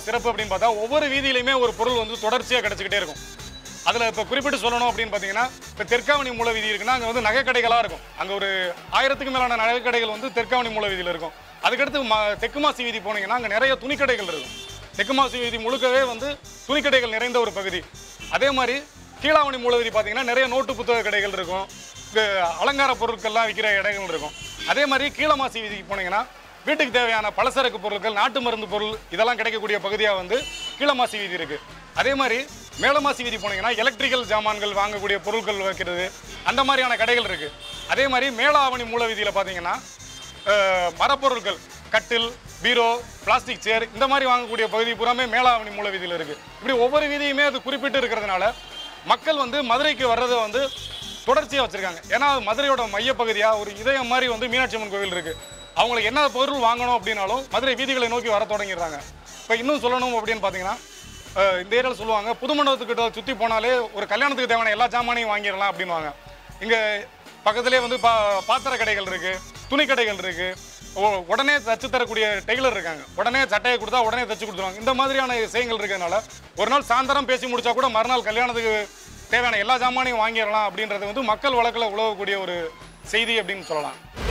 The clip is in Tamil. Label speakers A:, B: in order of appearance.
A: சிறப்பு அப்படின்னு பார்த்தா ஒவ்வொரு வீதியிலையுமே ஒரு பொருள் வந்து தொடர்ச்சியாக கிடச்சிக்கிட்டே இருக்கும் அதில் இப்போ குறிப்பிட்டு சொல்லணும் அப்படின்னு பார்த்தீங்கன்னா இப்போ தெற்காவணி மூல வீதி இருக்குன்னா அங்கே வந்து நகைக்கடைகளாக இருக்கும் அங்கே ஒரு ஆயிரத்துக்கு மேலான நகைக்கடைகள் வந்து தெற்காவணி மூல வீதியில் இருக்கும் அதுக்கடுத்து ம தெற்கு மாசி வீதி போனீங்கன்னா அங்கே நிறைய துணிக்கடைகள் இருக்கும் தெற்கு மாசி வீதி முழுக்கவே வந்து துணிக்கடைகள் நிறைந்த ஒரு பகுதி அதே மாதிரி கீழாவணி மூல வீதி பார்த்தீங்கன்னா நிறைய நோட்டு புத்தக கடைகள் இருக்கும் இது அலங்கார பொருட்கள்லாம் விற்கிற இடங்கள் இருக்கும் அதே மாதிரி கீழமாசி வீதிக்கு போனீங்கன்னா வீட்டுக்கு தேவையான பலசரக்கு பொருட்கள் நாட்டு மருந்து பொருள் இதெல்லாம் கிடைக்கக்கூடிய பகுதியாக வந்து கீழமாசி வீதி இருக்குது அதே மாதிரி மேலமாசி வீதி போனீங்கன்னா எலக்ட்ரிக்கல் ஜாமான்கள் வாங்கக்கூடிய பொருட்கள் வைக்கிறது அந்த மாதிரியான கடைகள் இருக்குது அதே மாதிரி மேலாவணி மூல வீதியில் பார்த்தீங்கன்னா அஹ், மரப்பொருட்கள் கட்டில் பீரோ பிளாஸ்டிக் சேர் இந்த மாதிரி வாங்கக்கூடிய பகுதி பூராமே மேலாவணி மூல வீதியில் இருக்குது இப்படி ஒவ்வொரு வீதியுமே அது குறிப்பிட்டு இருக்கிறதுனால மக்கள் வந்து மதுரைக்கு வர்றதை வந்து தொடர்ச்சியாக வச்சுருக்காங்க ஏன்னா அது மதுரையோட மையப்பகுதியாக ஒரு இதயம் மாதிரி வந்து மீனாட்சி அம்மன் கோவில் இருக்குது அவங்களுக்கு என்ன பொருள் வாங்கணும் அப்படின்னாலும் மதுரை வீதிகளை நோக்கி வர தொடங்கிடுறாங்க இப்போ இன்னும் சொல்லணும் அப்படின்னு பார்த்தீங்கன்னா அஹ், இந்த ஏரியாவில் சொல்லுவாங்க புது மண்டபத்துக்கிட்ட சுற்றி போனாலே ஒரு கல்யாணத்துக்கு தேவையான எல்லா ஜாமானையும் வாங்கிடலாம் அப்படின்வாங்க இங்கே பக்கத்துலேயே வந்து பா பாத்திர கடைகள் இருக்குது துணி கடைகள் இருக்குது உடனே தச்சு தரக்கூடிய டெய்லர் இருக்காங்க உடனே சட்டையை கொடுத்தா உடனே தச்சு கொடுத்துருவாங்க இந்த மாதிரியான விஷயங்கள் இருக்கிறதுனால ஒரு நாள் சாயந்தரம் பேசி முடிச்சா கூட மறுநாள் கல்யாணத்துக்கு தேவையான எல்லா ஜாமானையும் வாங்கிடலாம் அப்படின்றது வந்து மக்கள் வழக்கில் உழவக்கூடிய ஒரு செய்தி அப்படின்னு சொல்லலாம்